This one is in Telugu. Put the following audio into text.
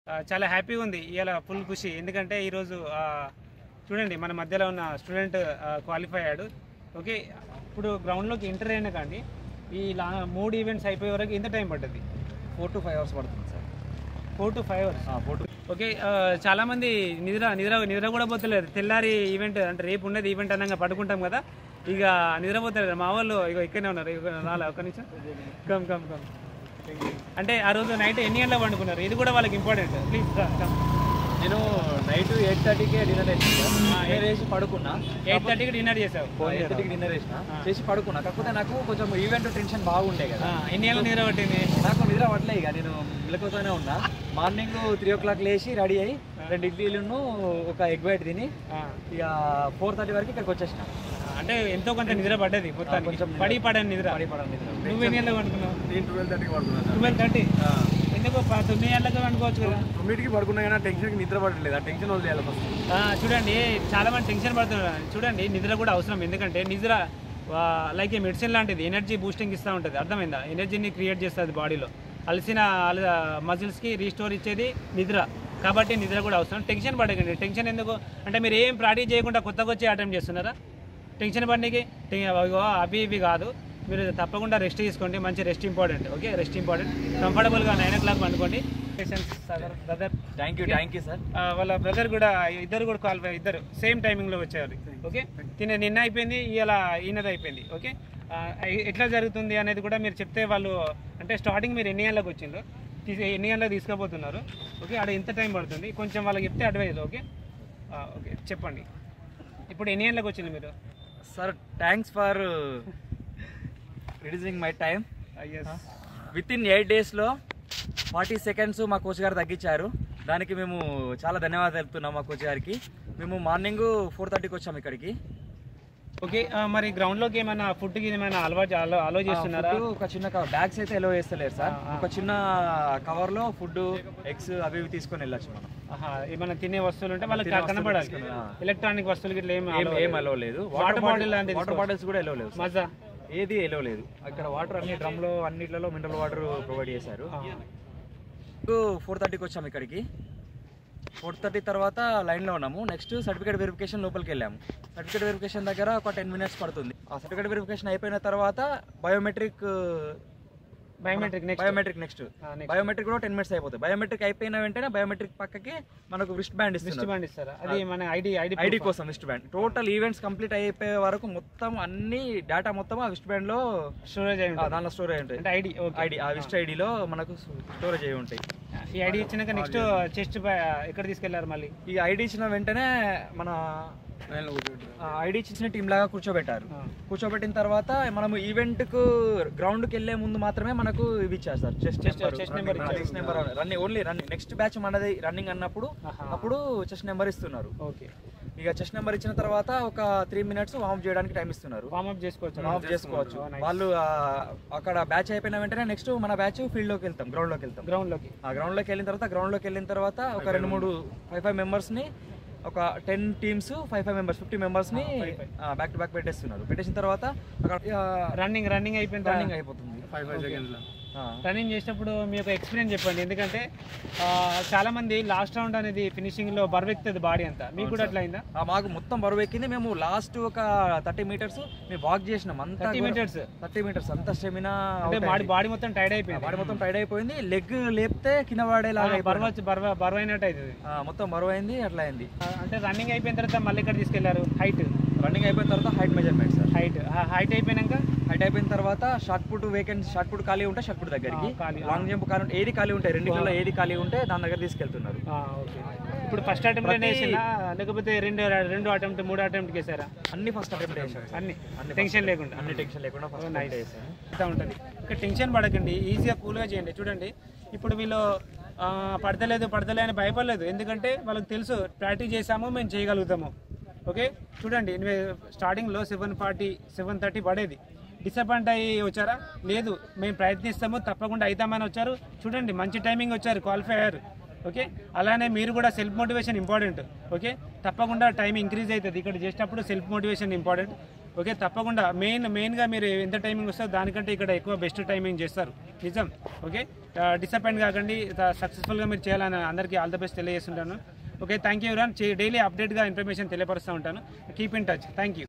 ఆ, చాలా హ్యాపీగా ఉంది ఇవాళ ఫుల్ ఖుషి ఎందుకంటే ఈరోజు ఆ, చూడండి మన మధ్యలో ఉన్న స్టూడెంట్ క్వాలిఫై అయ్యాడు ఓకే ఇప్పుడు గ్రౌండ్లోకి ఎంటర్ అయినా కానీ ఈ లా మూడు ఈవెంట్స్ అయిపోయే వరకు ఎంత టైం పడుతుంది ఫోర్ టు ఫైవ్ అవర్స్ పడుతుంది sir four to five hours four to okay ఆ, చాలా మంది నిద్ర నిద్ర నిద్ర కూడా పోతలేదు తెల్లారి ఈవెంట్ అంటే రేపు ఉన్నది ఈవెంట్ అనగా పడుకుంటాం కదా ఇక నిద్రపోతలేరు మా వాళ్ళు ఇక ఇక్కడనే ఉన్నారు ఇక రాలే ఒక్క నిమిషం కమ్ కమ్ కమ్ అంటే ఆ రోజు నైట్ ఎన్ని గంటలకు పండుకున్నారు ఇది కూడా వాళ్ళకి ఇంపార్టెంట్ ప్లీజ్ కమ్ నేను నైట్ ఎయిట్ థర్టీకే డిన్నర్ వేసిన డిన్నర్ వేసి పడుకున్నా ఎయిట్ థర్టీకి డిన్నర్ చేసావు ఎయిట్ థర్టీకి డిన్నర్ వేసిన చేసి పడుకున్నా కాకపోతే నాకు కొంచెం ఈవెంట్ టెన్షన్ బాగుండే కదా ఆ, ఎన్ని గంటలకు నిద్ర పట్టింది నాకు నిద్ర పట్టలే ఇక నేను మిలకతోనే ఉన్నా మార్నింగ్ త్రీ ఓ క్లాక్ లేచి రెడీ అయ్యి రెండు ఇడ్లీలను ఒక ఎగ్ వైట్ తిని ఆ, ఇక ఫోర్ థర్టీ వరకు ఇక్కడికి వచ్చేసిన అంటే ఎంతో కొంత నిద్ర పడ్డది మొత్తానికి కొంచెం నిద్ర. పడి పడని నిద్ర పడి పడని నిద్ర నువ్వు ఎన్ని గంటలకు పండుకున్నావు నేను ట్వెల్వ్ థర్టీకి పడుకున్నాను ట్వెల్వ్ థర్టీ ఎందుకు ప- తొమ్మిది గంటలకు పండుకోవచ్చు కదా తొమ్మిదికి పడుకున్నా కానీ టెన్షన్కి నిద్ర పడట్లేదు ఆ టెన్షన్ వదిలేయాలి ఫస్ట్ ఆ, చూడండి చాలా మంది టెన్షన్ పడుతున్నారు చూడండి నిద్ర కూడా అవసరం ఎందుకంటే నిద్ర లైక్ ఏ మెడిసిన్ లాంటిది ఎనర్జీ బూస్టింగ్ ఇస్తూ ఉంటుంది అర్థమైందా ఎనర్జీని క్రియేట్ చేస్తుంది బాడీలో అలసిన మజిల్స్కి రీస్టోర్ ఇచ్చేది నిద్ర కాబట్టి నిద్ర కూడా అవసరం టెన్షన్ పడకండి టెన్షన్ ఎందుకు అంటే మీరు ఏం ప్రాక్టీస్ చేయకుండా కొత్తగా వచ్చి అటెంప్ట్ చేస్తున్నారా టెన్షన్ పడినకి అవి ఇవి కాదు మీరు తప్పకుండా రెస్ట్ తీసుకోండి మంచి rest important okay rest important కంఫర్టబుల్గా నైన్ ఓ క్లాక్ పండుకోండి patients brother thank you thank you sir ఆ, వాళ్ళ బ్రదర్ కూడా ఇద్దరు కూడా క్వాలిఫై ఇద్దరు సేమ్ టైమింగ్ లో వచ్చారు ఓకే తిన నిన్న అయిపోయింది ఇవాళ ఈయనది అయిపోయింది ఓకే ఆ, ఎ- ఎట్లా జరుగుతుంది అనేది కూడా మీరు చెప్తే వాళ్ళు అంటే స్టార్టింగ్ మీరు ఎన్ని గంటలకు వచ్చిండ్రు తీసి ఎన్ని గంటలకు తీసుకుపోతున్నారు ఓకే ఆడ ఎంత టైం పడుతుంది కొంచెం వాళ్ళకి చెప్తే అడ్వైజ్ ఓకే ఆ, ఓకే చెప్పండి ఇప్పుడు ఎన్ని గంటలకు వచ్చింది మీరు sir thanks for reducing my time with in eight డేస్లో ఫార్టీ సెకండ్స్ మా కోచ్ గారు తగ్గించారు దానికి మేము చాలా ధన్యవాదాలు తెలుపుతున్నాం మా కోచ్ గారికి మేము మార్నింగ్ ఫోర్ థర్టీకి వచ్చాము ఇక్కడికి ఓకే ఆ, మరి గ్రౌండ్ లోకి ఏమైనా ఫుడ్ కి ఏమైనా అలవాటు అలో అలో చేస్తున్నారా ఫుడ్ ఒక చిన్న కవర్ బ్యాగ్స్ అయితే ఎలో వేస్తలేరు సార్ ఆ, ఆ. ఒక చిన్న కవర్లో ఫుడ్ ఎగ్స్ అవి ఇవి తీసుకొని వెళ్ళొచ్చు మనం ఆహా, ఏమైనా తినే వస్తువులు ఉంటే వాళ్ళకి తినే వస్తువులు కనబడాలి తీసుకుని, ఆ. ఎలక్ట్రానిక్ వస్తువులు గిట్ల ఏమి ఏం ఏం ఎలో లేదు వాటర్ బాటిల్ లాంటిది వాటర్ బాటిల్స్ కూడా ఎలో లేవు సార్. మజా ఏది ఎలో లేదు అక్కడ వాటర్ అన్ని డ్రమ్లో అన్నిట్లలో మినరల్ వాటర్ ప్రొవైడ్ చేశారు ఫోర్ థర్టీకి వచ్చాము ఇక్కడికి ఫోర్ థర్టీ తర్వాత లైన్లో ఉన్నాము నెక్స్ట్ సర్టిఫికేట్ వెరిఫికేషన్ లోపలికి వెళ్ళాము సర్టిఫికేట్ వెరిఫికేషన్ దగ్గర ఒక టెన్ మినిట్స్ పడుతుంది ఆ సర్టిఫికేట్ వెరిఫికేషన్ అయిపోయిన తర్వాత biometric biometric next biometric next next. Biometric కూడా టెన్ మినిట్స్ అయిపోతుంది బయోమెట్రిక్ అయిపోయిన వెంటనే బయోమెట్రిక్ పక్కకి మనకు రిస్ట్ బ్యాండ్ లిస్ట్ ఇస్తుంది బండి ఇస్తారా అది మన ఐడి ఐడి ఐడి కోసం wrist band total events complete అయిపోయే వరకు మొత్తం అన్ని డేటా మొత్తం ఆ రిస్ట్ బ్యాండ్ లో స్టోరేజ్ అయి ఆ, ఉంటుంది దానిలో స్టోరేజ్ ఉంటాయి అంటే ఐడి ఓకే ఐడి ఆ రిస్ట్ ఐడిలో మనకు స్టోరేజ్ అయి ఉంటాయి ఈ ఐడి ఇచ్చినాక నెక్స్ట్ చెస్ట్ ఎక్కడ తీసుకెళ్లారు మళ్ళీ ఈ ఐడి ఇచ్చిన వెంటనే మన ఐడి ఇచ్చిన టీం లాగా కూర్చోబెట్టారు ఆ. కూర్చోబెట్టిన తర్వాత మనము ఈవెంట్ కు గ్రౌండ్ కి వెళ్లే ముందు మాత్రమే మనకు ఇవి ఇచ్చారు sir chest Chest- number chest number ఇచ్చారు. Chest number running only running next batch మనది రన్నింగ్ అన్నప్పుడు ఆహా. అప్పుడు చెస్ట్ నెంబర్ ఇస్తున్నారు ఓకే ఇక చెస్ట్ నెంబర్ ఇచ్చిన తర్వాత ఒక త్రీ మినిట్స్ వార్మ్ చేయడానికి టైం ఇస్తున్నారు వార్మ్ అప్ చేసుకోవచ్చు వార్మ్ చేసుకోవచ్చు Oh, nice. వాళ్ళు ఆ, అక్కడ బ్యాచ్ అయిపోయిన వెంటనే నెక్స్ట్ మన బ్యాచ్ ఫీల్డ్ లోకి వెళ్తాం గ్రౌండ్ లోకి వెళ్తాం గ్రౌండ్ లోకి ఆ గ్రౌండ్ లోకి వెళ్ళిన తర్వాత గ్రౌండ్ లోకి వెళ్ళిన తర్వాత ఒక రెండు మూడు ఫైవ్ ఫైవ్ మెంబర్స్ ని ఒక ten teams five five members fifty members ని బ్యాక్ టు బ్యాక్ పెట్టేస్తున్నారు పెట్టేసిన తర్వాత అక్కడ రన్నింగ్ రన్నింగ్ అయిపోయిన రన్నింగ్ అయిపోతుంది ఫైవ్ ఫైవ్ సెకండ్స్ ఆ. రన్నింగ్ చేసినప్పుడు మీ యొక్క ఎక్స్పీరియన్స్ చెప్పండి ఎందుకంటే ఆ, చాలా మంది లాస్ట్ రౌండ్ అనేది ఫినిషింగ్ లో బరువెక్కుతుంది బాడీ అంతా మీకు కూడా అట్లా అయిందా ఆ, మాకు మొత్తం బరువు ఎక్కింది మేము లాస్ట్ ఒక థర్టీ మీటర్స్ మేము వాక్ చేసినాం అంతా థర్టీ మీటర్స్ థర్టీ మీటర్స్ అంత స్టెమినా అంటే బాడీ బాడీ మొత్తం టైర్డ్ అయిపోయింది బాడీ మొత్తం టైడ్ అయిపోయింది లెగ్ లేపితే కింద పడేలాగా బరువు వచ్చి బరువు బరువు అయినట్టు అవుతుంది ఆ, మొత్తం బరువు అయింది అట్లా అయింది ఆ, అంటే రన్నింగ్ అయిపోయిన తర్వాత మళ్ళీ ఇక్కడ తీసుకెళ్లారు హైట్ రన్నింగ్ అయిపోయిన తర్వాత height measurement sir height height అయిపోయినాక హైట్ అయిపోయిన తర్వాత shot put vacant shot put ఖాళీ ఉంటే షార్ట్ పుట్ దగ్గరికి ఆ, ఖాళీ, లాంగ్ జంప్ ఖాళీ ఉంటే ఏది ఖాళీ ఉంటాయి రెండిట్లో ఏది ఖాళీ ఉంటే దాని దగ్గర తీసుకెళ్తున్నారు ఆ, ఓకే ఇప్పుడు ఫస్ట్ అటెంప్ట్ వేసినా లేకపోతే రెండు రెండు అటెంప్ట్ మూడు అటెంప్ట్ చేశారా అన్ని ఫస్ట్ అటెంప్ట్ చేశారు అన్ని అన్ని టెన్షన్ లేకుండా అన్ని టెన్షన్ లేకుండా ఫస్ట్ nice. అటెంప్ట్ చేశాను ఇట్లా ఉంటుంది ఇక టెన్షన్ పడకండి ఈజీగా కూల్గా చేయండి చూడండి ఇప్పుడు వీళ్ళు ఆ, పడతలేదు పడతలే అని భయపడలేదు ఎందుకంటే వాళ్ళకి తెలుసు ప్రాక్టీస్ చేసాము మేము చేయగలుగుతాము ఓకే చూడండి స్టార్టింగ్లో సెవెన్ ఫార్టీ సెవెన్ థర్టీ పడేది డిసప్పాయింట్ అయ్యి వచ్చారా లేదు మేము ప్రయత్నిస్తాము తప్పకుండా అవుతామని వచ్చారు చూడండి మంచి టైమింగ్ వచ్చారు క్వాలిఫై అయ్యారు ఓకే అలానే మీరు కూడా సెల్ఫ్ మోటివేషన్ ఇంపార్టెంట్ ఓకే తప్పకుండా టైం ఇంక్రీజ్ అవుతుంది ఇక్కడ చేసినప్పుడు సెల్ఫ్ మోటివేషన్ ఇంపార్టెంట్ ఓకే తప్పకుండా మెయిన్ మెయిన్గా మీరు ఎంత టైమింగ్ వస్తుందో దానికంటే ఇక్కడ ఎక్కువ బెస్ట్ టైమింగ్ చేస్తారు నిజం ఓకే డిసప్పాయింట్ కాకండి సక్సెస్ఫుల్గా మీరు చేయాలని అందరికీ ఆల్ ద బెస్ట్ తెలియజేస్తుంటాను ఓకే థ్యాంక్ యూ రాన్ డైలీ అప్డేట్గా ఇన్ఫర్మేషన్ తెలియపరుస్తూ ఉంటాను keep in touch thank you